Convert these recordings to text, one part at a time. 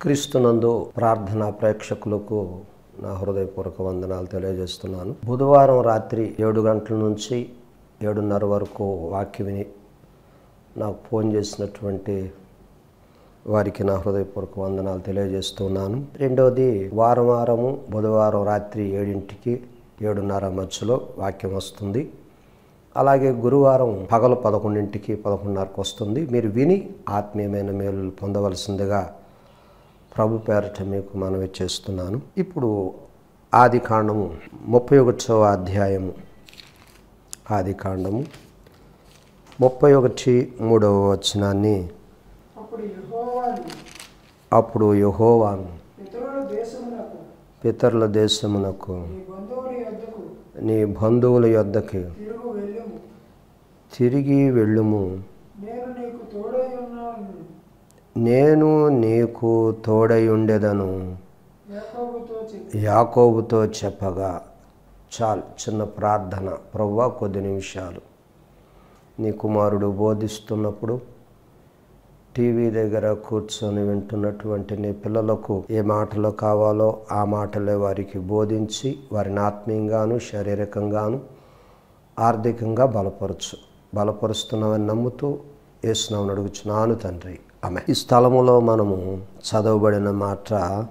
క్రీస్తునందు ప్రార్థనా ప్రేక్షకులకు నా హృదయపూర్వక వందనాలు తెలియజేస్తున్నాను బుధవారం రాత్రి ఏడు గంటల నుంచి ఏడున్నర వరకు వాక్యం విని నాకు ఫోన్ చేసినటువంటి వారికి నా హృదయపూర్వక వందనాలు తెలియజేస్తున్నాను రెండవది వారం వారము బుధవారం రాత్రి ఏడింటికి ఏడున్నర మధ్యలో వాక్యం వస్తుంది అలాగే గురువారం పగలు పదకొండింటికి పదకొండున్నరకు వస్తుంది మీరు విని ఆత్మీయమైన మేలు పొందవలసిందిగా ప్రభు పేరట మీకు మనవి చేస్తున్నాను ఇప్పుడు ఆది కాండము ముప్పై ఒకటవ అధ్యాయము ఆది కాండము ముప్పై ఒకటి మూడవ వచనాన్ని అప్పుడు యెహోవాను అప్పుడు యహోవాను ఇతరుల దేశమునకు పితరుల దేశమునకు నీ బంధువుల యొద్దకు నీ బంధువుల యొద్దకి తిరుగు వెళ్ళుము తిరిగి వెళ్ళుము నేను నీకు తోడై ఉన్నాను నేను నీకు తోడై ఉండేదను యాకోబుతో చెప్పి యాకోబుతో చెప్పగా చాలు చిన్న ప్రార్థన ప్రవ్వా కొద్ది నిమిషాలు నీ కుమారుడు బోధిస్తున్నప్పుడు టీవీ దగ్గర కూర్చొని వింటున్నటువంటి నీ పిల్లలకు ఏ మాటలు కావాలో ఆ మాటలే వారికి బోధించి వారిని ఆత్మీయంగాను శారీరకంగాను ఆర్థికంగా బలపరచు బలపరుస్తున్నామని నమ్ముతూ వేస్తున్నామని అడుగుచున్నాను తండ్రి ఆమె ఈ స్థలములో మనము చదవబడిన మాట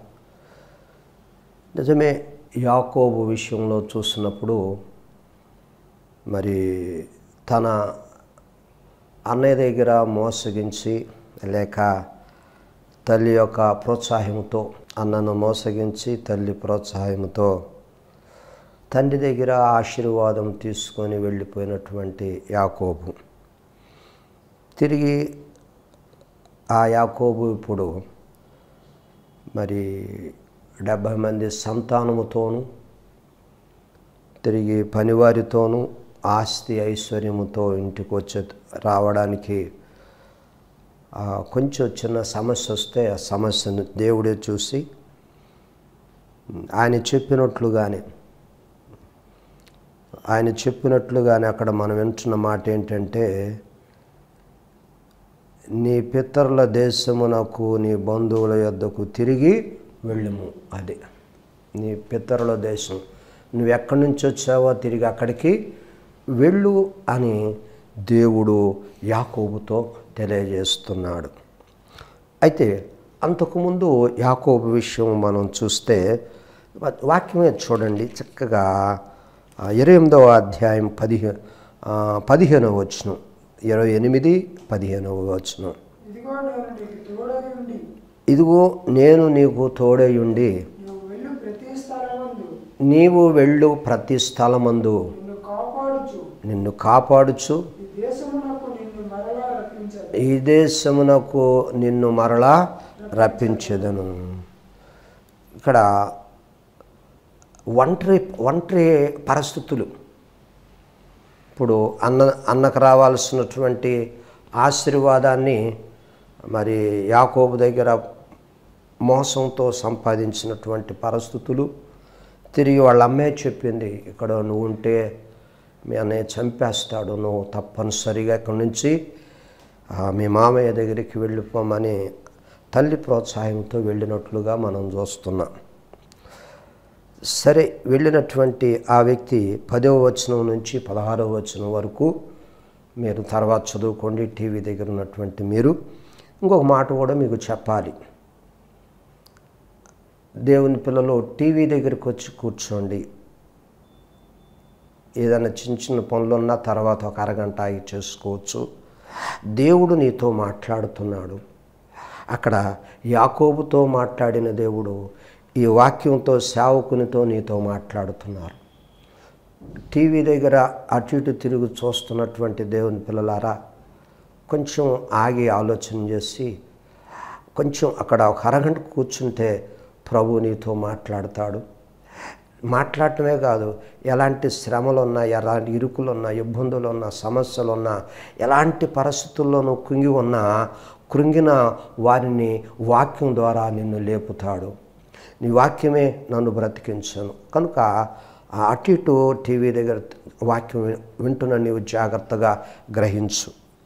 నిజమే యాకోబు విషయంలో చూసినప్పుడు మరి తన అన్నయ్య దగ్గర మోసగించి లేక తల్లి యొక్క ప్రోత్సాహంతో అన్నను మోసగించి తల్లి ప్రోత్సాహంతో తండ్రి దగ్గర ఆశీర్వాదం తీసుకొని వెళ్ళిపోయినటువంటి యాకోబు తిరిగి ఆ యాకోబు ఇప్పుడు మరి డెబ్భై మంది సంతానముతోనూ తిరిగి పనివారితోనూ ఆస్తి ఐశ్వర్యముతో ఇంటికి వచ్చే రావడానికి ఆ, కొంచెం చిన్న సమస్య వస్తే ఆ సమస్యను దేవుడే చూసి ఆయన చెప్పినట్లుగానే ఆయన చెప్పినట్లుగానే అక్కడ మనం వింటున్న మాట ఏంటంటే నీ పితరుల దేశమునకు నీ బంధువుల యొద్దకు తిరిగి వెళ్ళుము అది నీ పితరుల దేశం నువ్వు ఎక్కడి నుంచి వచ్చావో తిరిగి అక్కడికి వెళ్ళు అని దేవుడు యాకోబుతో తెలియజేస్తున్నాడు అయితే అంతకుముందు యాకోబు విషయం మనం చూస్తే వా- వాక్యమే చూడండి చక్కగా ఆ, ఇరవై ఎనిమిదవ అధ్యాయం పదిహే ఆ, పదిహేనవ వచనం ఇరవై ఎనిమిది పదిహేనవ వచనం ఇదిగో నేను నీకు తోడై ఉండి ఇదిగో నేను నీకు తోడై ఉండి నువ్వు వెళ్ళు ప్రతి స్థలమందు నీవు వెళ్ళు ప్రతి స్థలమందు నిన్ను కాపాడుచు నిన్ను కాపాడుచు ఈ దేశమునకు నిన్ను మరలా రప్పించాలి ఈ దేశమునకు నిన్ను మరలా రప్పించేదను ఇక్కడ ఒంటరి ఒంటరి పరిస్థితులు ఇప్పుడు అన్న అన్నకు రావాల్సినటువంటి ఆశీర్వాదాన్ని మరి యాకోబు దగ్గర మోసంతో సంపాదించినటువంటి పరిస్థితులు తిరిగి వాళ్ళ అమ్మే చెప్పింది ఇక్కడ నువ్వు ఉంటే మీ అన్నయ్య చంపేస్తాడు నువ్వు తప్పనిసరిగా ఇక్కడి నుంచి ఆ, మీ మామయ్య దగ్గరికి వెళ్ళిపోమని తల్లి ప్రోత్సాహంతో వెళ్ళినట్లుగా మనం చూస్తున్నాం సరే వెళ్ళినటువంటి ఆ వ్యక్తి పదవ వచనం నుంచి పదహారవ వచనం వరకు మీరు తర్వాత చదువుకోండి టీవీ దగ్గర ఉన్నటువంటి మీరు ఇంకొక మాట కూడా మీకు చెప్పాలి దేవుని పిల్లలు టీవీ దగ్గరికి వచ్చి కూర్చోండి ఏదైనా చిన్న చిన్న పనులున్నా తర్వాత ఒక అరగంట ఆగి చేసుకోవచ్చు దేవుడు నీతో మాట్లాడుతున్నాడు అక్కడ యాకోబుతో మాట్లాడిన దేవుడు ఈ వాక్యంతో సేవకునితో నీతో మాట్లాడుతున్నారు టీవీ దగ్గర అటు ఇటు తిరిగి చూస్తున్నటువంటి దేవుని పిల్లలారా కొంచెం ఆగి ఆలోచన చేసి కొంచెం అక్కడ ఒక అరగంట కూర్చుంటే ప్రభు నీతో మాట్లాడతాడు మాట్లాడటమే కాదు ఎలాంటి శ్రమలు ఉన్నా ఎలాంటి ఇరుకులు ఉన్నా ఇబ్బందులు ఉన్నా సమస్యలు ఉన్నా ఎలాంటి పరిస్థితుల్లోనూ కుంగి ఉన్నా కృంగిన వారిని వాక్యం ద్వారా నిన్ను లేపుతాడు నీ వాక్యమే నన్ను బ్రతికించను కనుక ఆ అటు ఇటు టీవీ దగ్గర వాక్యం వింటున్న నీవు జాగ్రత్తగా గ్రహించు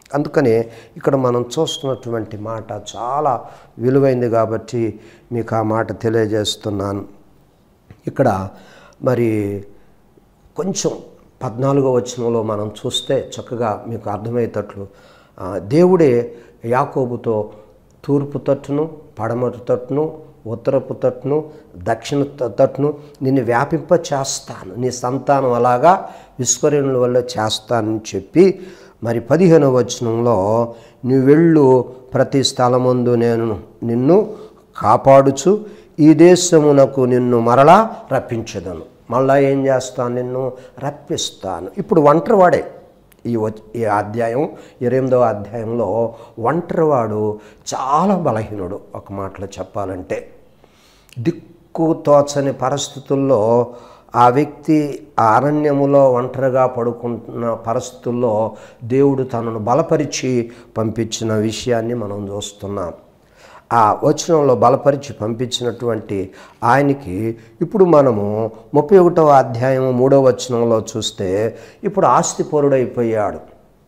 అందుకని ఇక్కడ మనం చూస్తున్నటువంటి మాట చాలా విలువైంది కాబట్టి మీకు ఆ మాట తెలియజేస్తున్నాను ఇక్కడ మరి కొంచెం పద్నాలుగో వచనంలో మనం చూస్తే చక్కగా మీకు అర్థమయ్యేటట్లు ఆ, దేవుడే యాకోబుతో తూర్పు తట్టును పడమటి తట్టును ఉత్తరపు తట్టును దక్షిణ త- తట్టును నిన్ను వ్యాపింప చేస్తాను నీ సంతానం అలాగా విశ్వరుల వల్ల చేస్తానని చెప్పి మరి పదిహేను వచనంలో నువ్వు వెళ్ళు ప్రతి స్థలమందు నేను నిన్ను కాపాడుచు ఈ దేశమునకు నిన్ను మరలా రప్పించదను మళ్ళా ఏం చేస్తాను నిన్ను రప్పిస్తాను ఇప్పుడు ఒంటరివాడే ఈ వచ్- ఈ అధ్యాయం ఎనిమిదవ అధ్యాయంలో ఒంటరివాడు చాలా బలహీనుడు ఒక మాటలో చెప్పాలంటే దిక్కు తోచని పరిస్థితుల్లో ఆ వ్యక్తి ఆ అరణ్యములో ఒంటరిగా పడుకుంటున్న పరిస్థితుల్లో దేవుడు తనను బలపరిచి పంపించిన విషయాన్ని మనం చూస్తున్నాం ఆ వచనంలో బలపరిచి పంపించినటువంటి ఆయనకి ఇప్పుడు మనము ముప్పై ఒకటవ అధ్యాయం మూడవ వచనంలో చూస్తే ఇప్పుడు ఆస్తిపరుడైపోయాడు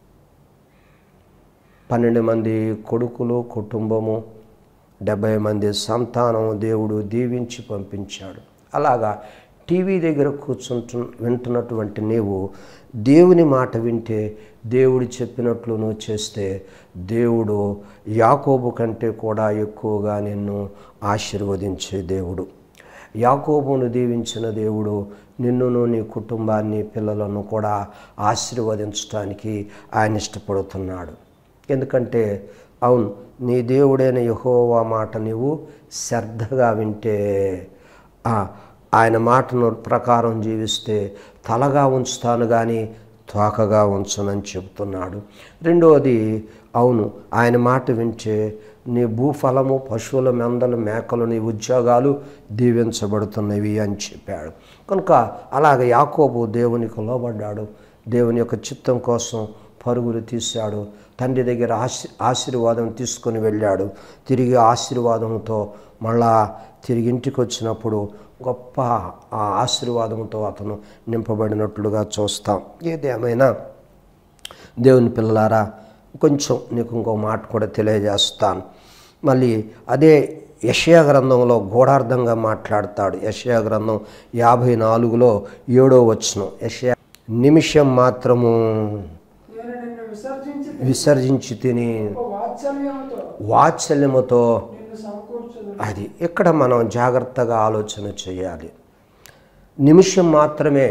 పన్నెండు మంది కొడుకులు కుటుంబము డెబ్భై మంది సంతానం దేవుడు దీవించి పంపించాడు అలాగా టీవీ దగ్గర కూర్చుంటు వింటున్నటువంటి నీవు దేవుని మాట వింటే దేవుడు చెప్పినట్లు నువ్వు చేస్తే దేవుడు యాకోబు కంటే కూడా ఎక్కువగా నిన్ను ఆశీర్వదించే దేవుడు యాకోబును దీవించిన దేవుడు నిన్నును నీ కుటుంబాన్ని పిల్లలను కూడా ఆశీర్వదించడానికి ఆయన ఇష్టపడుతున్నాడు ఎందుకంటే అవును నీ దేవుడైన యహోవా మాట నీవు శ్రద్ధగా వింటే ఆ, ఆయన మాటను ప్రకారం జీవిస్తే తలగా ఉంచుతాను కానీ తోకగా ఉంచనని చెబుతున్నాడు రెండవది అవును ఆయన మాట వింటే నీ భూఫలము పశువుల మెందలు మేకలు నీ ఉద్యోగాలు దీవించబడుతున్నవి అని చెప్పాడు కనుక అలాగ యాకోబు దేవునికి లోబడ్డాడు దేవుని యొక్క చిత్తం కోసం పరుగులు తీశాడు తండ్రి దగ్గర ఆశీ ఆశీర్వాదం తీసుకొని వెళ్ళాడు తిరిగి ఆశీర్వాదంతో మళ్ళా తిరిగి ఇంటికి వచ్చినప్పుడు గొప్ప ఆ ఆశీర్వాదంతో అతను నింపబడినట్లుగా చూస్తాం ఏదేమైనా దేవుని పిల్లలారా కొంచెం నీకు ఇంకో మాట కూడా తెలియజేస్తాను మళ్ళీ అదే యషయా గ్రంథంలో గూఢార్థంగా మాట్లాడతాడు యషయా గ్రంథం యాభై నాలుగులో ఏడో వచనం యషయా నిమిషం మాత్రము నేను నిన్ను విసర్జించి విసర్జించి తిని గొప్ప వాత్సల్యముతో వాత్సల్యముతో నిన్ను సమకూర్చదు అది ఇక్కడ మనం జాగ్రత్తగా ఆలోచన చేయాలి నిమిషం మాత్రమే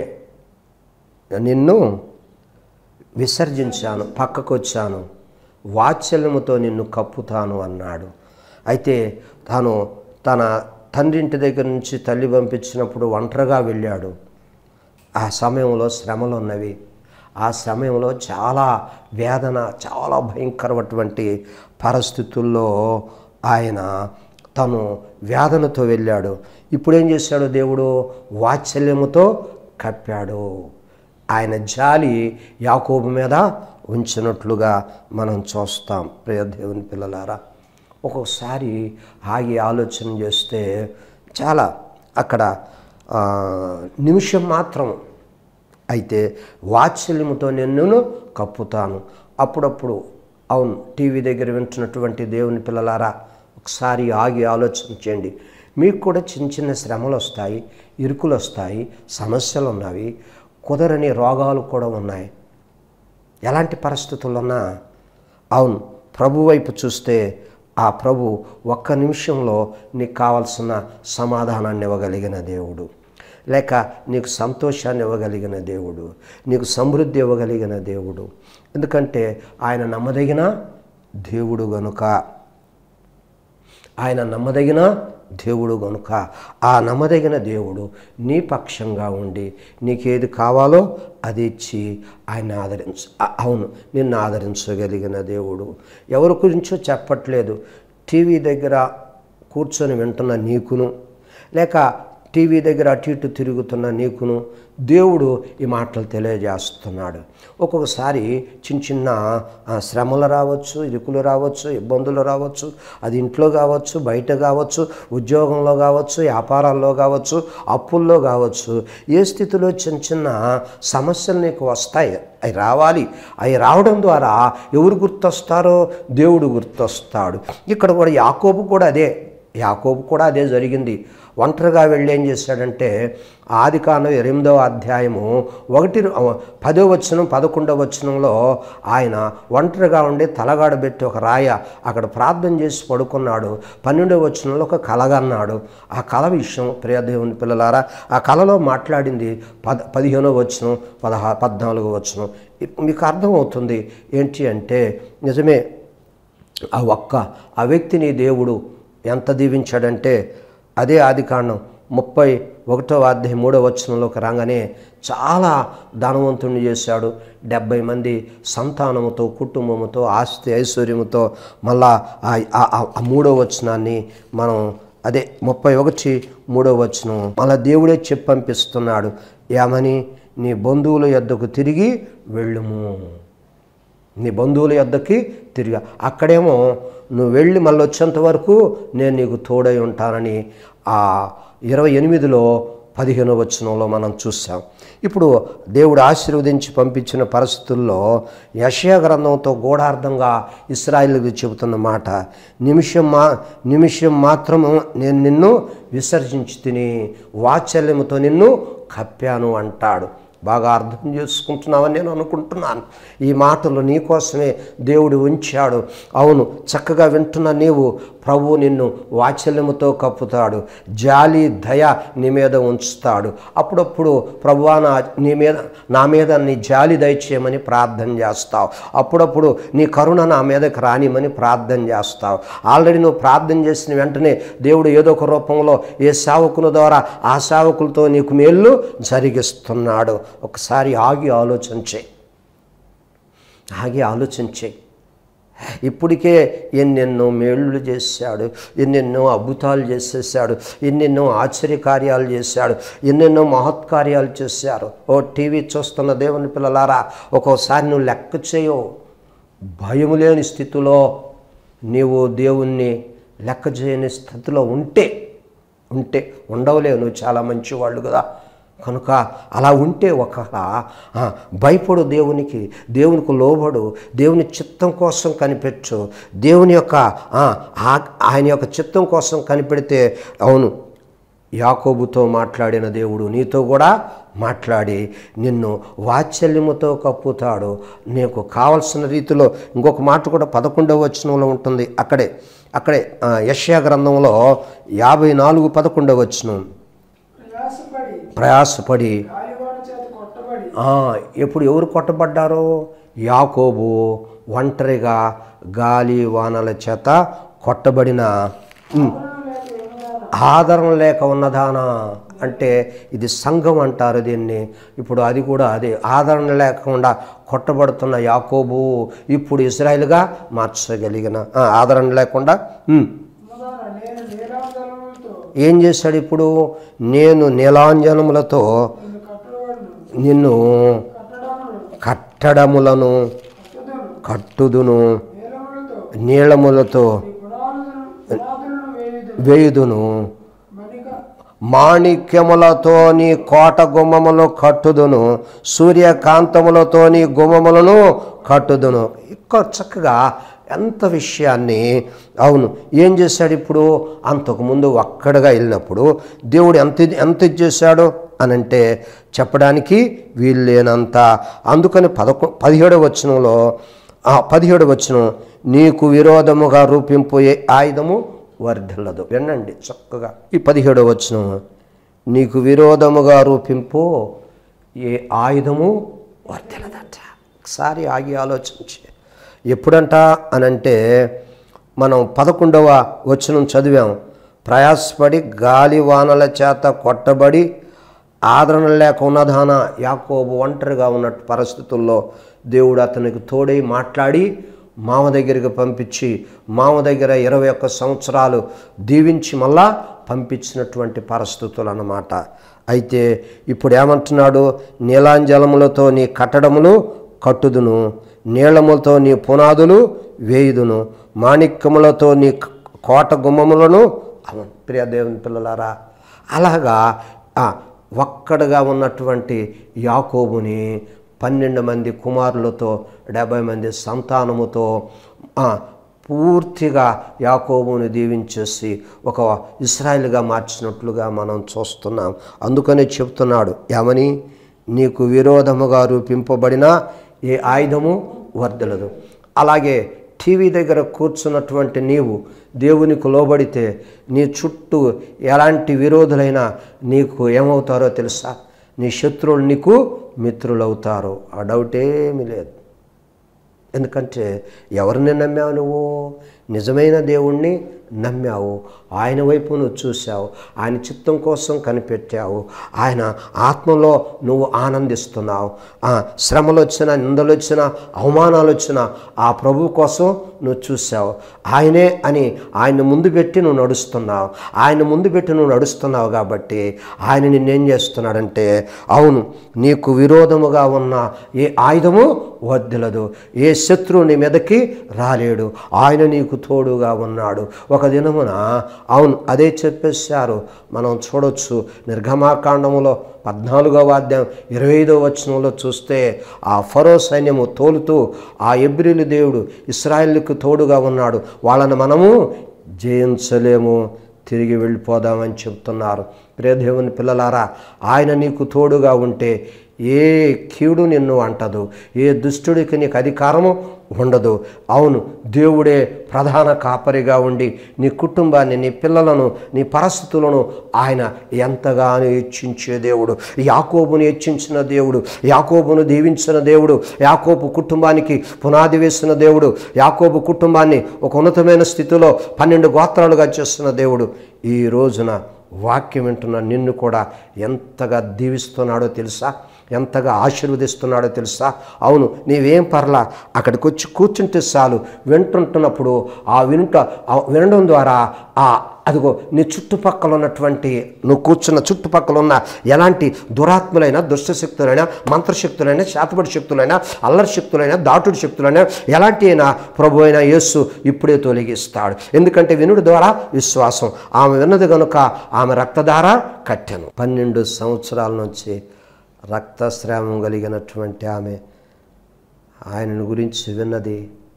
నిన్ను విసర్జించాను పక్కకు వచ్చాను వాత్సల్యముతో నిన్ను కప్పుతాను అన్నాడు అయితే తాను తన తండ్రింటి దగ్గర నుంచి తల్లి పంపించినప్పుడు ఒంటరిగా వెళ్ళాడు ఆ సమయంలో శ్రమలు ఉన్నవి ఆ సమయంలో చాలా వేదన చాలా భయంకరమైనటువంటి పరిస్థితుల్లో ఆయన తను వేదనతో వెళ్ళాడు ఇప్పుడేం చేశాడు దేవుడు వాత్సల్యముతో కప్పాడు ఆయన జాలి యాకోబు మీద ఉంచినట్లుగా మనం చూస్తాం ప్రియ దేవుని పిల్లలారా ఒక్కొక్కసారి ఆగి ఆలోచన చేస్తే చాలా అక్కడ ఆ, నిమిషం మాత్రం అయితే వాత్సల్యముతో నిన్ను కప్పుతాను అప్పుడప్పుడు అవును టీవీ దగ్గర వింటున్నటువంటి దేవుని పిల్లలారా ఒకసారి ఆగి ఆలోచన చేయండి మీకు కూడా చిన్న చిన్న శ్రమలు వస్తాయి ఇరుకులు వస్తాయి సమస్యలు ఉన్నవి కుదరని రోగాలు కూడా ఉన్నాయి ఎలాంటి పరిస్థితులున్నా అవును ప్రభు వైపు చూస్తే ఆ ప్రభు ఒక్క నిమిషంలో నీకు కావాల్సిన సమాధానాన్ని ఇవ్వగలిగిన దేవుడు లేక నీకు సంతోషాన్ని ఇవ్వగలిగిన దేవుడు నీకు సమృద్ధి ఇవ్వగలిగిన దేవుడు ఎందుకంటే ఆయన నమ్మదగిన దేవుడు గనుక ఆయన నమ్మదగిన దేవుడు గనుక ఆ నమ్మదగిన దేవుడు నీ పక్షంగా ఉండి నీకేది కావాలో అది ఇచ్చి ఆయన ఆదరించ అ- అవును నిన్ను ఆదరించగలిగిన దేవుడు ఎవరి గురించో చెప్పట్లేదు టీవీ దగ్గర కూర్చొని వింటున్న నీకును లేక టీవీ దగ్గర అటు ఇటు తిరుగుతున్న నీకును దేవుడు ఈ మాటలు తెలియజేస్తున్నాడు ఒక్కొక్కసారి చిన్న చిన్న ఆ, శ్రమలు రావచ్చు ఇరుకులు రావచ్చు ఇబ్బందులు రావచ్చు అది ఇంట్లో కావచ్చు బయట కావచ్చు ఉద్యోగంలో కావచ్చు వ్యాపారాల్లో కావచ్చు అప్పుల్లో కావచ్చు ఏ స్థితిలో చిన్న చిన్న సమస్యలు నీకు వస్తాయి అవి రావాలి అవి రావడం ద్వారా ఎవరు గుర్తొస్తారో దేవుడు గుర్తొస్తాడు ఇక్కడ కూడా యాకోబు కూడా అదే యాకోబు కూడా అదే జరిగింది ఒంటరిగా వెళ్ళి ఏం చేశాడంటే ఆది కాండం ఎనిమిదవ అధ్యాయము ఒకటి పదో వచనం పదకొండవ వచనంలో ఆయన ఒంటరిగా ఉండి తలగాడబెట్టి ఒక రాయ అక్కడ ప్రార్థన చేసి పడుకున్నాడు పన్నెండవ వచనంలో ఒక కలగన్నాడు ఆ కళ విషయం ప్రియదేవుని పిల్లలారా ఆ కళలో మాట్లాడింది పద పదిహేనో వచనం పదహా పద్నాలుగో వచనం మీకు అర్థమవుతుంది ఏంటి అంటే నిజమే ఆ ఒక్క ఆ వ్యక్తిని దేవుడు ఎంత దీవించాడంటే అదే ఆదికాండం ముప్పై ఒకటో అధ్యాయం మూడో వచనంలోకి రాగానే చాలా ధనవంతుణ్ణి చేశాడు డెబ్బై మంది సంతానముతో కుటుంబముతో ఆస్తి ఐశ్వర్యముతో మళ్ళా ఆ- ఆ- ఆ- ఆ మూడో వచనాన్ని మనం అదే ముప్పై ఒకటి మూడో వచనం మళ్ళా దేవుడే చెప్పి పంపిస్తున్నాడు ఏమని నీ బంధువుల యొద్దకు తిరిగి వెళ్ళుము నీ బంధువుల యొద్దకి తిరిగా అక్కడేమో నువ్వు వెళ్ళి మళ్ళీ వచ్చేంత వరకు నేను నీకు తోడై ఉంటానని ఆ ఇరవై ఎనిమిదిలో పదిహేనో వచనంలో మనం చూసాం ఇప్పుడు దేవుడు ఆశీర్వదించి పంపించిన పరిస్థితుల్లో యషయా గ్రంథంతో గూఢార్థంగా ఇస్రాయిల్కి చెబుతున్న మాట నిమిషం మా నిమిషం మాత్రము నేను నిన్ను విసర్జించి తిని వాత్సల్యముతో నిన్ను కప్పాను అంటాడు బాగా అర్థం చేసుకుంటున్నావని నేను అనుకుంటున్నాను ఈ మాటలు నీకోసమే దేవుడు ఉంచాడు అవును చక్కగా వింటున్న నీవు ప్రభు నిన్ను వాత్సల్యముతో కప్పుతాడు జాలి దయ నీ మీద ఉంచుతాడు అప్పుడప్పుడు ప్రభువా నా నీ మీద నా మీద నీ జాలి దయచేయమని ప్రార్థన చేస్తావు అప్పుడప్పుడు నీ కరుణ నా మీదకి రానిమని ప్రార్థన చేస్తావు ఆల్రెడీ నువ్వు ప్రార్థన చేసిన వెంటనే దేవుడు ఏదో ఒక రూపంలో ఏ సేవకుల ద్వారా ఆ సేవకులతో నీకు మేళ్ళు జరిగిస్తున్నాడు ఒకసారి ఆగి ఆలోచించే ఆగి ఆలోచించే ఇప్పటికే ఎన్నెన్నో మేళ్ళు చేశాడు ఎన్నెన్నో అద్భుతాలు చేసేసాడు ఎన్నెన్నో ఆశ్చర్యకార్యాలు చేశాడు ఎన్నెన్నో మహత్కార్యాలు చేశారు ఓ టీవీ చూస్తున్న దేవుని పిల్లలారా ఒక్కోసారి నువ్వు లెక్క చేయవు భయం లేని స్థితిలో నీవు దేవుణ్ణి లెక్క చేయని స్థితిలో ఉంటే ఉంటే ఉండవలేవు నువ్వు చాలా మంచివాళ్ళు కదా కనుక అలా ఉంటే ఒక ఆ, భయపడు దేవునికి దేవునికి లోబడు దేవుని చిత్తం కోసం కనిపెట్టు దేవుని యొక్క ఆ, ఆ- ఆయన యొక్క చిత్తం కోసం కనిపెడితే అవును యాకోబుతో మాట్లాడిన దేవుడు నీతో కూడా మాట్లాడి నిన్ను వాత్సల్యముతో కప్పుతాడు నీకు కావలసిన రీతిలో ఇంకొక మాట కూడా పదకొండవ వచనంలో ఉంటుంది అక్కడే అక్కడే ఆ, యెషయా గ్రంథంలో యాభై నాలుగు పదకొండవ వచనం ప్రయాసపడి ప్రయాసపడి గాలివాన చేత కొట్టబడి ఆ, ఎప్పుడు ఎవరు కొట్టబడ్డారో యాకోబు ఒంటరిగా గాలి వానల చేత కొట్టబడిన ఉమ్, ఆదరణ లేక ఉన్నదాన ఆదరణ లేక ఉన్నదానా అంటే ఇది సంఘం అంటారు దీన్ని ఇప్పుడు అది కూడా అదే ఆదరణ లేకుండా కొట్టబడుతున్న యాకోబు ఇప్పుడు ఇజ్రాయిల్గా మార్చగలిగిన ఆ, ఆదరణ లేకుండా ఉమ్, ఉన్నదాన నేను నీలాంజలములతో ఏం చేశాడు ఇప్పుడు నేను నీలాంజనములతో నిన్ను కట్టబడును నిన్ను కట్టడములు కట్టడములను కట్టుదును కట్టుదును నీలములతో నీళములతో నీ పునాదులను పునాదులను వేయుదు వేయుదును మణిక మాణిక్యములతో నీ కోట గుమ్మములు కట్టుదును సూర్యకాంతములతో నీ గుమ్మములను కట్టుదును ఇక్కడ చక్కగా ఎంత విషయాన్ని అవును ఏం చేశాడు ఇప్పుడు అంతకుముందు ఒక్కడిగా వెళ్ళినప్పుడు దేవుడు ఎంత ఎంత ఇది చేశాడు అని అంటే చెప్పడానికి వీల్లేనంత అందుకని పదకొ పదిహేడవ వచనంలో ఆ పదిహేడు వచనం నీకు విరోధముగా రూపింపు ఏ ఆయుధము వర్ధిల్లదు వినండి చక్కగా ఈ పదిహేడవ వచనం నీకు విరోధముగా రూపింపు ఏ ఆయుధము వర్ధిల్లదట ఒకసారి ఆగి ఆలోచించి ఎప్పుడంట అనంటే మనం పదకొండవ వచనం చదివాం ప్రయాసపడి గాలి వానల చేత కొట్టబడి ఆదరణ లేక ఉన్నదాన యాకోబు ఒంటరిగా ఉన్నట్టు పరిస్థితుల్లో దేవుడు అతనికి తోడై మాట్లాడి మామ దగ్గరికి పంపించి మామ దగ్గర ఇరవై ఒక్క సంవత్సరాలు దీవించి మళ్ళా పంపించినటువంటి పరిస్థితులు అన్నమాట అయితే ఇప్పుడు ఏమంటున్నాడు నీలాంజలములతో నీ కట్టడములు కట్టుదును నీళములతో నీ పునాదులు వేయుదును మాణిక్యములతో నీ కోట గుమ్మములను అవును ప్రియ దేవుని పిల్లలారా అలాగా ఆ, ఒక్కడుగా ఉన్నటువంటి యాకోబుని పన్నెండు మంది కుమారులతో డెబ్భై మంది సంతానముతో ఆ, పూర్తిగా యాకోబుని దీవించేసి ఒక ఇస్రాయిల్గా మార్చినట్లుగా మనం చూస్తున్నాం అందుకనే చెప్తున్నాడు ఏమని నీకు విరోధముగా రూపింపబడిన ఏ ఆయుధము వర్దలదు అలాగే టీవీ దగ్గర కూర్చున్నటువంటి నీవు దేవునికి లోబడితే నీ చుట్టూ ఎలాంటి విరోధులైనా నీకు ఏమవుతారో తెలుసా నీ శత్రువులు నీకు మిత్రులవుతారు ఆ డౌట్ ఏమీ లేదు ఎందుకంటే ఎవరిని నమ్మావు నువ్వు నిజమైన దేవుణ్ణి నమ్మావు ఆయన వైపు నువ్వు చూసావు ఆయన చిత్తం కోసం కనిపెట్టావు ఆయన ఆత్మలో నువ్వు ఆనందిస్తున్నావు ఆ శ్రమలు వచ్చినా నిందలు వచ్చినా అవమానాలు వచ్చినా ఆ ప్రభు కోసం నువ్వు చూసావు ఆయనే అని ఆయన ముందు పెట్టి నువ్వు నడుస్తున్నావు ఆయన ముందు పెట్టి నువ్వు నడుస్తున్నావు కాబట్టి ఆయన నిన్నేం చేస్తున్నాడంటే అవును నీకు విరోధముగా ఉన్న ఏ ఆయుధము వద్దలదు ఏ శత్రువు నీ మీదకి రాలేడు ఆయన నీకు తోడుగా ఉన్నాడు ఒక దినమున అవును అదే చెప్పేశారు మనం చూడొచ్చు నిర్గమాకాండములో పద్నాలుగవ అధ్యాయం ఇరవై ఐదవ వచనంలో చూస్తే ఆ ఫరో సైన్యము తోలుతూ ఆ ఎబ్రిలు దేవుడు ఇస్రాయిల్కు తోడుగా ఉన్నాడు వాళ్ళని మనము జయించలేము తిరిగి వెళ్ళిపోదామని చెప్తున్నారు ప్రియదేవుని పిల్లలారా ఆయన నీకు తోడుగా ఉంటే ఏ కీడు నిన్ను అంటదు ఏ దుష్టుడికి నీకు అధికారము ఉండదు అవును దేవుడే ప్రధాన కాపరిగా ఉండి నీ కుటుంబాన్ని నీ పిల్లలను నీ పరిస్థితులను ఆయన ఎంతగానో హెచ్చించే దేవుడు యాకోబుని హెచ్చించిన దేవుడు యాకోబును దీవించిన దేవుడు యాకోబు కుటుంబానికి పునాది వేసిన దేవుడు యాకోబు కుటుంబాన్ని ఒక ఉన్నతమైన స్థితిలో పన్నెండు గోత్రాలుగా చేస్తున్న దేవుడు ఈ రోజున వాక్యం వింటున్న నిన్ను కూడా ఎంతగా దీవిస్తున్నాడో తెలుసా ఎంతగా ఆశీర్వదిస్తున్నాడో తెలుసా అవును నీవేం పర్లా అక్కడికి వచ్చి కూర్చుంటే చాలు వింటుంటున్నప్పుడు ఆ వినుట ఆ వినడం ద్వారా ఆ అదిగో నీ చుట్టుపక్కల ఉన్నటువంటి నువ్వు కూర్చున్న చుట్టుపక్కల ఉన్న ఎలాంటి దురాత్ములైనా దుష్టశక్తులైనా మంత్రశక్తులైనా శాతపడి శక్తులైనా అల్లరి శక్తులైనా దాటుడు శక్తులైనా ఎలాంటి అయినా ప్రభు అయిన యేస్సు ఇప్పుడే తొలగిస్తాడు ఎందుకంటే వినుడి ద్వారా విశ్వాసం ఆమె విన్నది కనుక ఆమె రక్తధార కట్టెను పన్నెండు సంవత్సరాల నుంచి రక్తస్రావం కలిగినటువంటి ఆమె ఆయనను గురించి విన్నది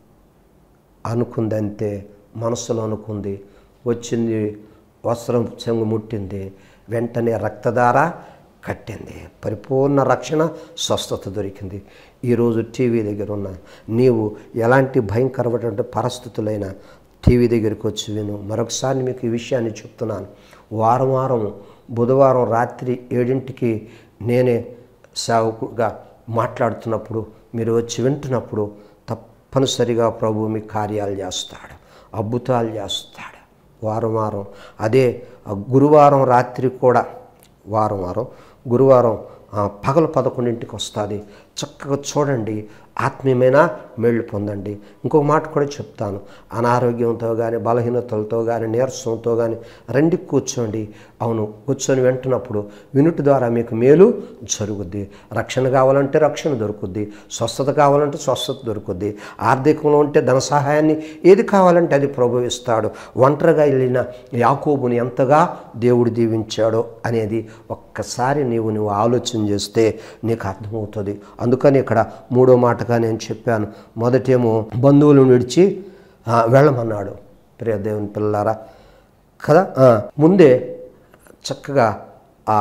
అనుకుంది అంతే మనసులో అనుకుంది వచ్చింది వస్త్రం చెంగు ముట్టింది వెంటనే రక్తధార కట్టింది పరిపూర్ణ రక్షణ స్వస్థత దొరికింది ఈరోజు టీవీ దగ్గర ఉన్న నీవు ఎలాంటి భయంకరమైనటువంటి పరిస్థితులైనా టీవీ దగ్గరికి వచ్చి విను మరొకసారి మీకు ఈ విషయాన్ని చెప్తున్నాను వారం వారం బుధవారం రాత్రి ఏడింటికి నేనే సేవకుగా మాట్లాడుతున్నప్పుడు మీరు వచ్చి వింటున్నప్పుడు తప్పనిసరిగా ప్రభు మీ కార్యాలు చేస్తాడు అద్భుతాలు చేస్తాడు వారం వారం అదే ఆ గురువారం రాత్రి కూడా వారం వారం గురువారం ఆ, పగలు పదకొండింటికి వస్తుంది చక్కగా చూడండి ఆత్మీయమైన మేళ్ళు పొందండి ఇంకొక మాట కూడా చెప్తాను అనారోగ్యంతో కానీ బలహీనతలతో కానీ నీరసంతో కానీ రండి కూర్చోండి అవును కూర్చొని వింటున్నప్పుడు వినుటి ద్వారా మీకు మేలు జరుగుద్ది రక్షణ కావాలంటే రక్షణ దొరుకుద్ది స్వస్థత కావాలంటే స్వస్థత దొరుకుద్ది ఆర్థికంలో ఉంటే ధన సహాయాన్ని ఏది కావాలంటే అది ప్రభు ఇస్తాడు ఒంటరిగా వెళ్ళిన యాకోబుని ఎంతగా దేవుడు దీవించాడో అనేది ఒక్కసారి నీవు నువ్వు ఆలోచన చేస్తే నీకు అర్థమవుతుంది అందుకని ఇక్కడ మూడో మాటగా నేను చెప్పాను మొదటేమో బంధువులను విడిచి ఆ, వెళ్ళమన్నాడు ప్రియ దేవుని పిల్లారా కదా ఆ, ముందే చక్కగా ఆ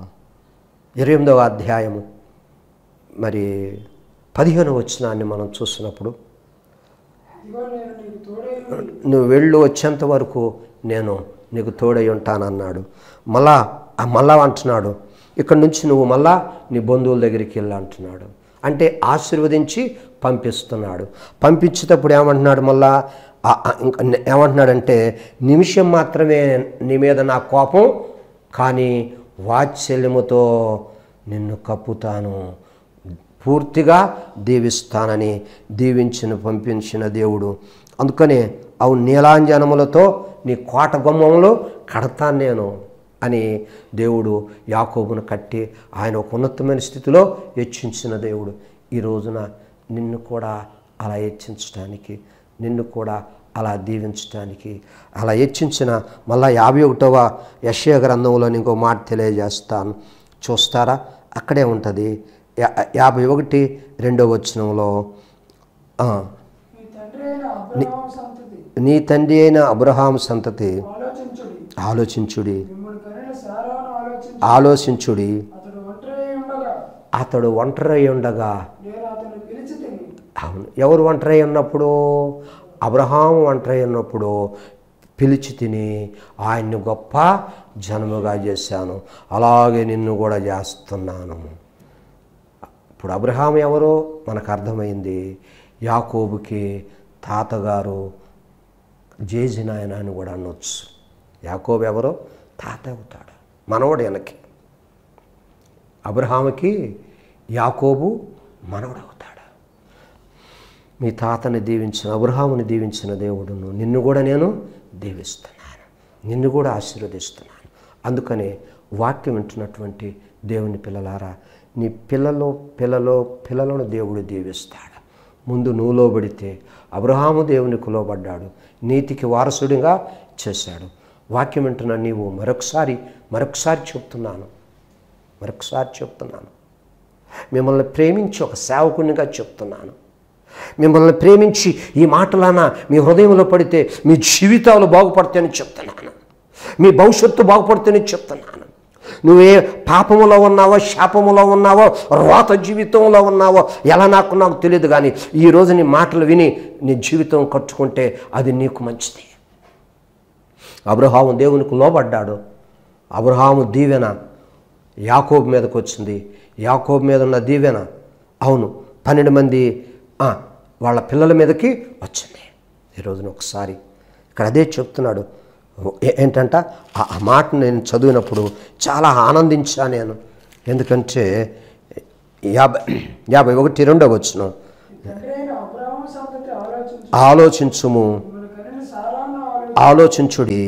ఇరవై ఎనిమిదవ అధ్యాయము మరి పదిహేను వచనాన్ని మనం చూసినప్పుడు ఇదిగో నేను నీకు తోడై ఉండి నువ్వు వెళ్ళు వచ్చేంత వరకు నేను నీకు తోడై ఉంటానన్నాడు మళ్ళా ఆ మళ్ళా అంటున్నాడు ఇక్కడి నుంచి నువ్వు మళ్ళా నీ బంధువుల దగ్గరికి వెళ్ళి అంటున్నాడు అంటే ఆశీర్వదించి పంపిస్తున్నాడు పంపించేటప్పుడు ఏమంటున్నాడు మళ్ళా ఆ- ఆ ఇంక ఏమంటున్నాడంటే నిమిషం మాత్రమే నీ మీద నా కోపం కానీ వాత్సల్యముతో నిన్ను కప్పుతాను పూర్తిగా దీవిస్తానని దీవించిన పంపించిన దేవుడు అందుకనే అవు నీలాంజనములతో నీ కోట గుమ్మంలో కడతాను నేను అని దేవుడు యాకోబును కట్టి ఆయన ఒక ఉన్నతమైన స్థితిలో హెచ్చించిన దేవుడు ఈ రోజున నిన్ను కూడా అలా హెచ్చించడానికి నిన్ను కూడా అలా దీవించడానికి అలా హెచ్చించిన మళ్ళా యాభై ఒకటవ యశయ గ్రంథంలో ఇంకో మాట తెలియజేస్తాను చూస్తారా అక్కడే ఉంటుంది యా- యాభై ఒకటి రెండో వచనంలో ఆ, మీ తండ్రి అయిన అబ్రహాం సంతతి నీ తండ్రి అయిన అబ్రహాం సంతతి ఆలోచించుడి ఆలోచించుడి మిమ్మల్ని కనిన సారాను ఆలోచించి ఆలోచించుడి అతడు ఒంటరి ఉండగా అతడు ఒంటరై ఉండగా నేను అతన్ని పిలిచి తిని అవును ఎవరు ఒంటరై ఉన్నప్పుడు అబ్రహాం ఒంటరై ఉన్నప్పుడు పిలిచి తిని ఆయన్ని గొప్ప జన్మగా చేశాను అలాగే నిన్ను కూడా చేస్తున్నాను ఇప్పుడు అబ్రహాం ఎవరో మనకు అర్థమైంది యాకోబుకి తాతగారు జేజి నాయన అని కూడా అనొచ్చు యాకోబు ఎవరో తాత అవుతాడు మనవడు వెనక్కి అబ్రహాముకి యాకోబు మనవడు అవుతాడు మీ తాతని దీవించిన అబ్రహాముని దీవించిన దేవుడును నిన్ను కూడా నేను దీవిస్తున్నాను నిన్ను కూడా ఆశీర్వదిస్తున్నాను అందుకనే వాక్యం వింటున్నటువంటి దేవుని పిల్లలారా నీ పిల్లలో పిల్లలో పిల్లలను దేవుడు దీవిస్తాడు ముందు నువ్వు లోబడితే అబ్రహాము దేవునికి లోబడ్డాడు నీతికి వారసుడిగా చేశాడు వాక్యం వింటున్న నీవు మరొకసారి మరొకసారి చెప్తున్నాను మరొకసారి చెప్తున్నాను మిమ్మల్ని ప్రేమించి ఒక సేవకునిగా చెప్తున్నాను మిమ్మల్ని ప్రేమించి ఈ మాటలన మీ హృదయంలో పడితే మీ జీవితాలు బాగుపడతాయని చెప్తున్నాను మీ భవిష్యత్తు బాగుపడుతుందని చెప్తున్నాను నువ్వే పాపములో ఉన్నావో శాపములో ఉన్నావో రోత జీవితంలో ఉన్నావో ఎలా నాకు నాకు తెలియదు కానీ ఈరోజు నీ మాటలు విని నీ జీవితం కట్టుకుంటే అది నీకు మంచిది అబ్రహాము దేవునికి లోబడ్డాడు అబ్రహాము దీవెన యాకోబు మీదకి వచ్చింది యాకోబు మీద ఉన్న దీవెన అవును పన్నెండు మంది ఆ, వాళ్ళ పిల్లల మీదకి వచ్చింది ఈరోజున ఒకసారి ఇక్కడ అదే చెప్తున్నాడు ఏ- ఏంటంట ఆ ఆ మాట నేను చదివినప్పుడు చాలా ఆనందించా నేను ఎందుకంటే యాభై యాభై ఒకటి రెండో వచ్చిన మీ తండ్రి అయిన అబ్రహాం సంతతి ఆలోచించు ఆలోచించుము మిమ్మల్ని కనిన సారాను ఆలోచించు ఆలోచించుడి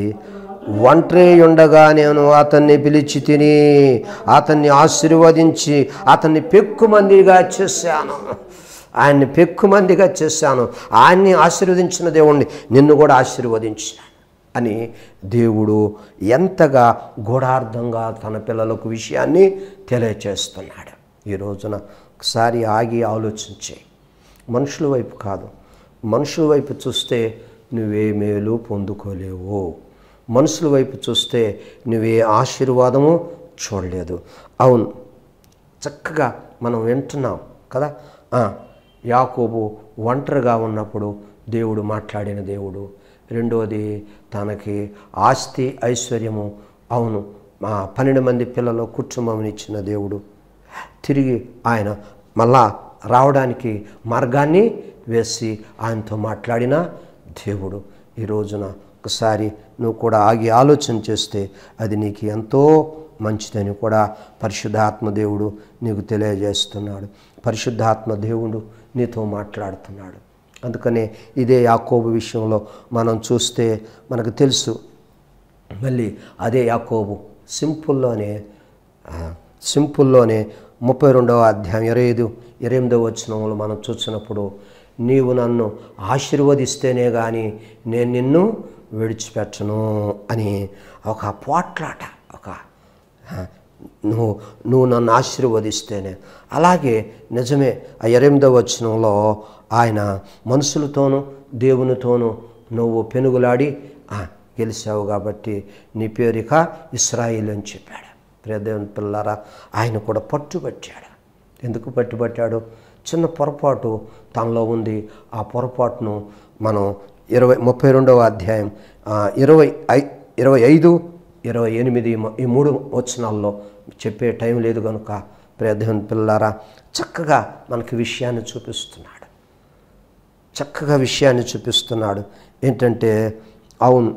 ఒంటరి ఉండగా నేను అతన్ని పిలిచి తిని అతన్ని ఆశీర్వదించి అతన్ని పెక్కుమందిగా చేశాను ఆయన్ని పెక్కుమందిగా చేశాను ఆయన్ని ఆశీర్వదించిన దేవుణ్ణి నిన్ను కూడా ఆశీర్వదించాను అని దేవుడు ఎంతగా గూఢార్థంగా తన పిల్లలకు విషయాన్ని తెలియచేస్తున్నాడు ఈ రోజున ఒకసారి ఆగి ఆలోచించే మనుషుల వైపు కాదు మనుషుల వైపు చూస్తే నువ్వే మేలు పొందుకోలేవు మనుషుల వైపు చూస్తే నువ్వే ఆశీర్వాదము చూడలేదు అవును చక్కగా మనం వింటున్నాం కదా ఆ, యాకోబు ఒంటరిగా ఉన్నప్పుడు దేవుడు మాట్లాడిన దేవుడు రెండవది తనకి ఆస్తి ఐశ్వర్యము అవును మా పన్నెండు మంది పిల్లలు కుటుంబం ఇచ్చిన దేవుడు తిరిగి ఆయన మళ్ళా రావడానికి మార్గాన్ని వేసి ఆయనతో మాట్లాడిన దేవుడు ఈ రోజున ఒకసారి నువ్వు కూడా ఆగి ఆలోచన చేస్తే అది నీకు ఎంతో మంచిదని కూడా పరిశుద్ధాత్మ దేవుడు నీకు తెలియజేస్తున్నాడు పరిశుద్ధాత్మ దేవుడు నీతో మాట్లాడుతున్నాడు అందుకనే ఇదే యాకోబు విషయంలో మనం చూస్తే మనకు తెలుసు మళ్ళీ అదే యాకోబు సింపుల్లోనే ఆ, సింపుల్లోనే ముప్పై రెండవ అధ్యాయం ఇరవై ఐదు ఇరవై ఎనిమిదవ వచనంలో మనం చూసినప్పుడు నీవు నన్ను ఆశీర్వదిస్తేనే కానీ నేను నిన్ను విడిచిపెట్టను అని ఒక పోట్లాట ఒక ఆ, నువ్వు నువ్వు నన్ను ఆశీర్వదిస్తేనే అలాగే నిజమే ఆ ఎనిమిదవ వచనంలో ఆయన మనుషులతోనూ దేవునితోనూ నువ్వు పెనుగులాడి ఆ, గెలిచావు కాబట్టి నీ పేరిక ఇస్రాయిల్ అని చెప్పాడు ప్రియదేవుని పిల్లారా ఆయన కూడా పట్టుబట్టాడు ఎందుకు పట్టుబట్టాడు చిన్న పొరపాటు తనలో ఉంది ఆ పొరపాటును మనం ఇరవై ముప్పై రెండవ అధ్యాయం ఆ, ఇరవై ఐ ఇరవై ఐదు ఇరవై ఎనిమిది మ- ఈ మూడు వచనాల్లో చెప్పే టైం లేదు కనుక ప్రియదేవుని పిల్లారా చక్కగా మనకి విషయాన్ని చూపిస్తున్నాడు చక్కగా విషయాన్ని చూపిస్తున్నాడు ఏంటంటే అవును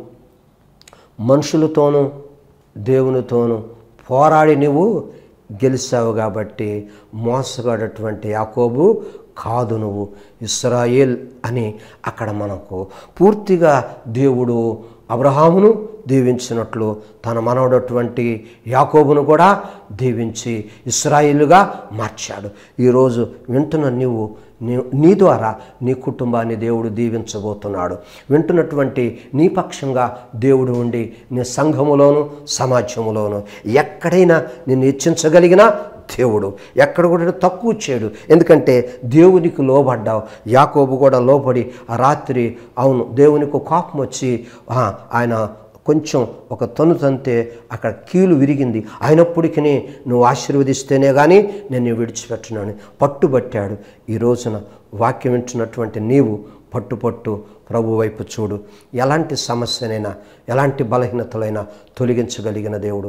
మనుషులతోనూ దేవునితోనూ పోరాడి నువ్వు గెలిచావు కాబట్టి మోసగాడటువంటి యాకోబు కాదు నువ్వు ఇస్రాయేల్ అని అక్కడ మనకు పూర్తిగా దేవుడు అబ్రహామును దీవించినట్లు తన మనవడటువంటి యాకోబును కూడా దీవించి ఇస్రాయిలుగా మార్చాడు ఈరోజు వింటున్న నీవు నీ నీ ద్వారా నీ కుటుంబాన్ని దేవుడు దీవించబోతున్నాడు వింటున్నటువంటి నీ పక్షంగా దేవుడు ఉండి నీ సంఘములోను సమాజములోను ఎక్కడైనా నిన్ను హెచ్చించగలిగిన దేవుడు ఎక్కడ కూడా తక్కువ చేయడు ఎందుకంటే దేవునికి లోబడ్డావు యాకోబు కూడా లోబడి ఆ రాత్రి అవును దేవునికి కోపం వచ్చి ఆ, ఆయన కొంచెం ఒక తను తంతే అక్కడ కీలు విరిగింది అయినప్పటికీ నువ్వు ఆశీర్వదిస్తేనే కానీ నేను విడిచిపెట్టున్నాను పట్టుబట్టాడు ఈ రోజున వాక్యం వింటున్నటువంటి నీవు పట్టు పట్టు ప్రభు వైపు చూడు ఎలాంటి సమస్యనైనా ఎలాంటి బలహీనతలైనా తొలగించగలిగిన దేవుడు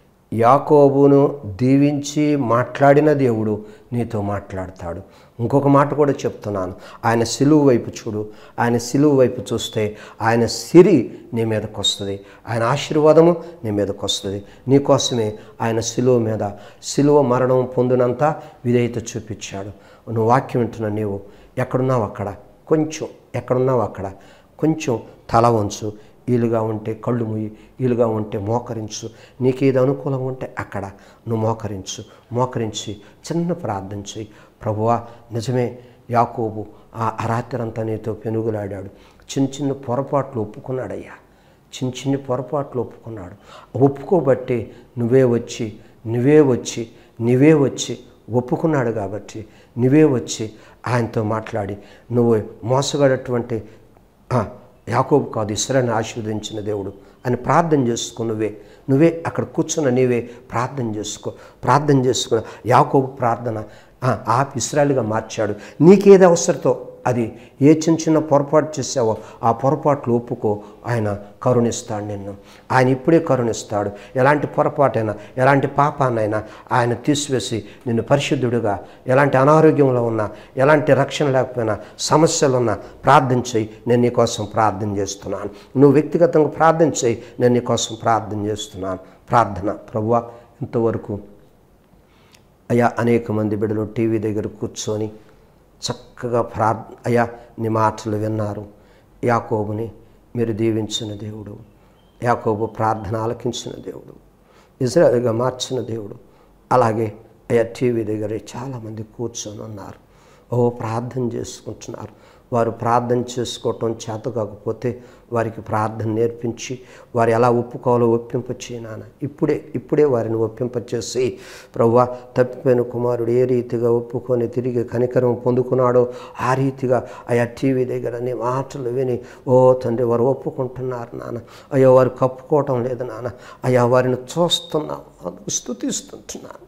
యాకోబును దీవించి మాట్లాడిన దేవుడు నీతో మాట్లాడతాడు ఇంకొక మాట కూడా చెప్తున్నాను ఆయన సిలువు వైపు చూడు ఆయన సిలువు వైపు చూస్తే ఆయన సిరి నీ మీదకి వస్తుంది ఆయన ఆశీర్వాదము నీ మీదకి వస్తుంది నీకోసమే ఆయన సిలువ మీద సిలువ మరణం పొందినంత విధేయత చూపించాడు నువ్వు వాక్యం వింటున్న నీవు ఎక్కడున్నావు అక్కడ కొంచెం ఎక్కడున్నావు అక్కడ కొంచెం తల వంచు వీలుగా ఉంటే కళ్ళు ముయ్యి వీలుగా ఉంటే మోకరించు నీకేది అనుకూలంగా ఉంటే అక్కడ నువ్వు మోకరించు మోకరించి చిన్న ప్రార్థన చేయి ప్రభువా నిజమే యాకోబు ఆ రాత్రంతా నీతో పెనుగులాడాడు చిన్న చిన్న పొరపాట్లు ఒప్పుకున్నాడయ్యా చిన్న చిన్న పొరపాట్లు ఒప్పుకున్నాడు ఒప్పుకోబట్టి నువ్వే వచ్చి నువ్వే వచ్చి నువ్వే వచ్చి ఒప్పుకున్నాడు కాబట్టి నువ్వే వచ్చి ఆయనతో మాట్లాడి నువ్వు మోసగడటువంటి ఆ, యాకోబు కాదు ఇస్రాయల్ని ఆశీర్వదించిన దేవుడు అని ప్రార్థన చేసుకో నువ్వే నువ్వే అక్కడ కూర్చున్న నీవే ప్రార్థన చేసుకో ప్రార్థన చేసుకున్న యాకోబు ప్రార్థన ఆ, ఆపి ఇస్రాయల్గా మార్చాడు నీకేది అవసరతో అది ఏ చిన్న చిన్న పొరపాటు చేసావో ఆ పొరపాట్లు ఒప్పుకో ఆయన కరుణిస్తాడు నిన్ను ఆయన ఇప్పుడే కరుణిస్తాడు ఎలాంటి పొరపాటైనా ఎలాంటి పాపాన్నైనా ఆయన తీసివేసి నిన్ను పరిశుద్ధుడుగా ఎలాంటి అనారోగ్యంలో ఉన్నా ఎలాంటి రక్షణ లేకపోయినా సమస్యలు ఉన్నా ప్రార్థన చేయి నేను నీకోసం ప్రార్థన చేస్తున్నాను నువ్వు వ్యక్తిగతంగా ప్రార్థన చేయి నేను నీకోసం ప్రార్థన చేస్తున్నాను ప్రార్థన ప్రభువా ఇంతవరకు అయ్యా అనేక మంది బిడ్డలు టీవీ దగ్గర కూర్చొని చక్కగా ప్రార్థ అయ్యా నీ మాటలు విన్నారు యాకోబుని మీరు దీవించిన దేవుడు యాకోబు ప్రార్థన ఆలకించిన దేవుడు ఇజ్రాయల్గా మార్చిన దేవుడు అలాగే అయ్యా టీవీ దగ్గర చాలామంది కూర్చొని ఉన్నారు ఓ ప్రార్థన చేసుకుంటున్నారు వారు ప్రార్థన చేసుకోవటం చేత కాకపోతే వారికి ప్రార్థన నేర్పించి వారు ఎలా ఒప్పుకోవాలో ఒప్పింపచే నాన్న ఇప్పుడే ఇప్పుడే వారిని ఒప్పింపచేసి ప్రవ్వా తప్పిపోయిన కుమారుడు ఏ రీతిగా ఒప్పుకొని తిరిగి కనికరం పొందుకున్నాడో ఆ రీతిగా ఆయా టీవీ దగ్గర నీ మాటలు విని ఓ తండ్రి వారు ఒప్పుకుంటున్నారు నాన్న అయ్యో వారు కప్పుకోవటం లేదు నాన్న అయ్యా వారిని చూస్తున్నాం అందుకు స్థుతిస్తుంటున్నాను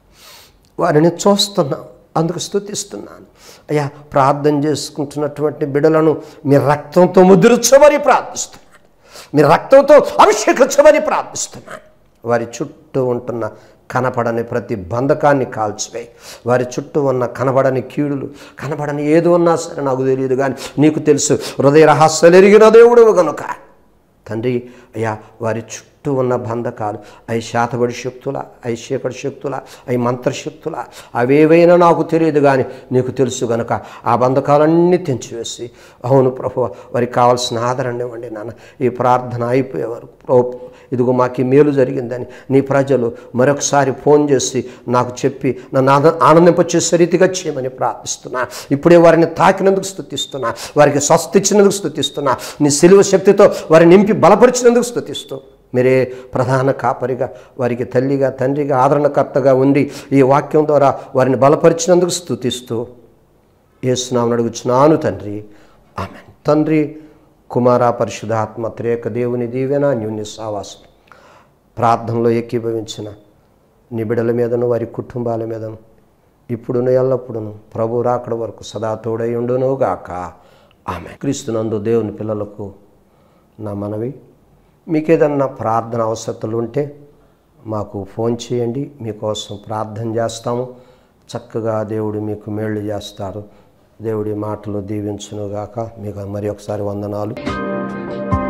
వారిని చూస్తున్నాం అందుకు స్థుతిస్తున్నాను అయ్యా ప్రార్థన చేసుకుంటున్నటువంటి బిడలను మీ రక్తంతో ముద్రించమని ప్రార్థిస్తున్నాను మీ రక్తంతో అభిషేకించమని ప్రార్థిస్తున్నాను వారి చుట్టూ ఉంటున్న కనపడని ప్రతి బంధకాన్ని కాల్చివేయి వారి చుట్టూ ఉన్న కనబడని కీడులు కనబడని ఏదో ఉన్నా సరే నాకు తెలియదు కానీ నీకు తెలుసు హృదయ రహస్యాలు ఎరిగిన దేవుడు కనుక తండ్రి అయ్యా వారి చుట్టూ ఉన్న బంధకాలు అవి శాతబడి శక్తుల అవి చీకటి శక్తుల అవి మంత్రశక్తుల అవేవైనా నాకు తెలియదు కానీ నీకు తెలుసు గనుక ఆ బంధకాలన్నీ తెంచివేసి అవును ప్రభు వారికి కావాల్సిన ఆదరణ ఇవ్వండి నాన్న ఈ ప్రార్థన అయిపోయే వరకు ప్రభు ఇదిగో మాకు ఈ మేలు జరిగిందని నీ ప్రజలు మరొకసారి ఫోన్ చేసి నాకు చెప్పి నన్ను ఆన ఆనందింపచేసే రీతిగా చేయమని ప్రార్థిస్తున్నా ఇప్పుడే వారిని తాకినందుకు స్థుతిస్తున్నా వారికి స్వస్థ ఇచ్చినందుకు స్థుతిస్తున్నా నీ సిలువ శక్తితో వారిని నింపి బలపరిచినందుకు స్థుతిస్తూ మీరే ప్రధాన కాపరిగా వారికి తల్లిగా తండ్రిగా ఆదరణకర్తగా ఉండి ఈ వాక్యం ద్వారా వారిని బలపరిచినందుకు స్థుతిస్తూ ఏసునామని అడుగుచున్నాను తండ్రి ఆమె తండ్రి కుమార పరిశుధాత్మ త్రేక దేవుని దీవెన న్యూన్య సావాసం ప్రార్థనలో ఏకీభవించిన నిబిడల మీదను వారి కుటుంబాల మీదను ఇప్పుడును ఎల్లప్పుడును ప్రభు రాకడ వరకు సదా తోడై ఉండును గాక ఆమె క్రీస్తునందు దేవుని పిల్లలకు నా మనవి మీకేదన్నా ప్రార్థన అవసరతలు ఉంటే మాకు ఫోన్ చేయండి మీకోసం ప్రార్థన చేస్తాము చక్కగా దేవుడు మీకు మేళ్ళు చేస్తారు దేవుడి మాటలు దీవించునుగాక మీకు మరి ఒకసారి వందనాలు